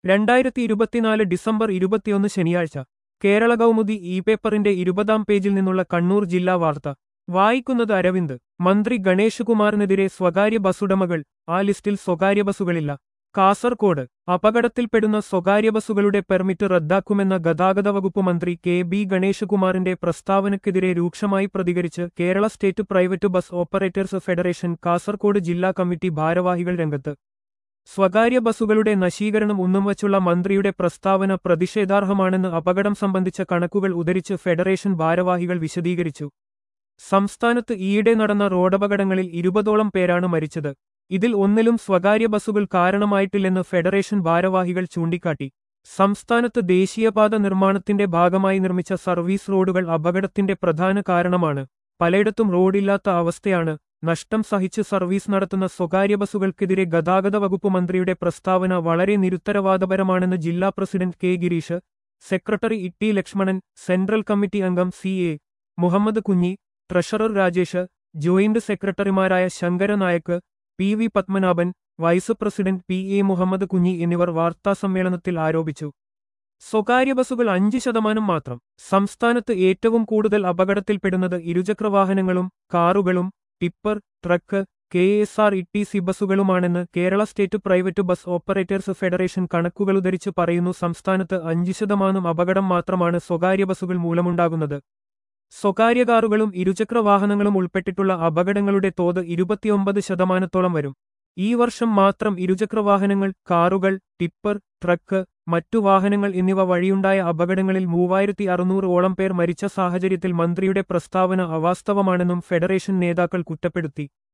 രണ്ടായിരത്തി ഇരുപത്തിനാല് ഡിസംബർ ഇരുപത്തിയൊന്ന് ശനിയാഴ്ച കേരള കൗമുദി ഇ പേപ്പറിന്റെ ഇരുപതാം പേജിൽ നിന്നുള്ള കണ്ണൂർ ജില്ലാ വാർത്ത വായിക്കുന്നത് അരവിന്ദ് മന്ത്രി ഗണേഷ് കുമാറിനെതിരെ സ്വകാര്യ ബസ്സുടമകൾ ആ ലിസ്റ്റിൽ സ്വകാര്യ ബസ്സുകളില്ല കാസർകോട് അപകടത്തിൽപ്പെടുന്ന സ്വകാര്യ ബസ്സുകളുടെ പെർമിറ്റ് റദ്ദാക്കുമെന്ന ഗതാഗത വകുപ്പ് മന്ത്രി കെ ബി ഗണേശകുമാറിന്റെ പ്രസ്താവനയ്ക്കെതിരെ രൂക്ഷമായി പ്രതികരിച്ച് Kerala state private bus operators federation Kasaragod ജില്ലാ കമ്മിറ്റി ഭാരവാഹികൾ രംഗത്ത് സ്വകാര്യ ബസ്സുകളുടെ നശീകരണം ഉന്നും വച്ചുള്ള മന്ത്രിയുടെ പ്രസ്താവന പ്രതിഷേധാർഹമാണെന്ന് അപകടം സംബന്ധിച്ച കണക്കുകൾ ഉദ്ധരിച്ച് ഫെഡറേഷൻ ഭാരവാഹികൾ വിശദീകരിച്ചു സംസ്ഥാനത്ത് ഈയിടെ നടന്ന റോഡപകടങ്ങളിൽ ഇരുപതോളം പേരാണ് മരിച്ചത് ഇതിൽ ഒന്നിലും സ്വകാര്യ ബസ്സുകൾ കാരണമായിട്ടില്ലെന്ന് ഫെഡറേഷൻ ഭാരവാഹികൾ ചൂണ്ടിക്കാട്ടി സംസ്ഥാനത്ത് ദേശീയപാത നിർമ്മാണത്തിന്റെ ഭാഗമായി നിർമ്മിച്ച സർവീസ് റോഡുകൾ അപകടത്തിന്റെ പ്രധാന കാരണമാണ് പലയിടത്തും റോഡില്ലാത്ത അവസ്ഥയാണ് നഷ്ടം സഹിച്ച് സർവീസ് നടത്തുന്ന സ്വകാര്യ ബസ്സുകൾക്കെതിരെ ഗതാഗത വകുപ്പ് മന്ത്രിയുടെ പ്രസ്താവന വളരെ നിരുത്തരവാദപരമാണെന്ന് ജില്ലാ president K Girish secretary Itty Lakshmanan central committee അംഗം C A Muhammad Kunhi treasurer Rajesh joint സെക്രട്ടറിമാരായ ശങ്കരനായക്ക് P V Padmanabhan vice president P A Muhammad Kunhi എന്നിവർ വാർത്താസമ്മേളനത്തിൽ ആരോപിച്ചു സ്വകാര്യ ബസ്സുകൾ അഞ്ച് ശതമാനം മാത്രം സംസ്ഥാനത്ത് ഏറ്റവും കൂടുതൽ അപകടത്തിൽപ്പെടുന്നത് ഇരുചക്രവാഹനങ്ങളും കാറുകളും tipper truck K S R T C സി ബസ്സുകളുമാണെന്ന് Kerala state private bus operators federation കണക്കുകളുദ്ധരിച്ച് പറയുന്നു സംസ്ഥാനത്ത് അഞ്ച് ശതമാനം അപകടം മാത്രമാണ് സ്വകാര്യ ബസ്സുകൾ മൂലമുണ്ടാകുന്നത് സ്വകാര്യ കാറുകളും ഇരുചക്രവാഹനങ്ങളും ഉൾപ്പെട്ടിട്ടുള്ള അപകടങ്ങളുടെ തോത് ഇരുപത്തിയൊമ്പത് ശതമാനത്തോളം വരും ഈ വർഷം മാത്രം ഇരുചക്രവാഹനങ്ങൾ കാറുകൾ ടിപ്പർ ട്രക്ക് മറ്റു വാഹനങ്ങൾ എന്നിവ വഴിയുണ്ടായ അപകടങ്ങളിൽ മൂവായിരത്തി അറുന്നൂറ് ഓളം പേർ മരിച്ച സാഹചര്യത്തിൽ മന്ത്രിയുടെ പ്രസ്താവന അവാസ്തവമാണെന്നും ഫെഡറേഷൻ നേതാക്കൾ കുറ്റപ്പെടുത്തി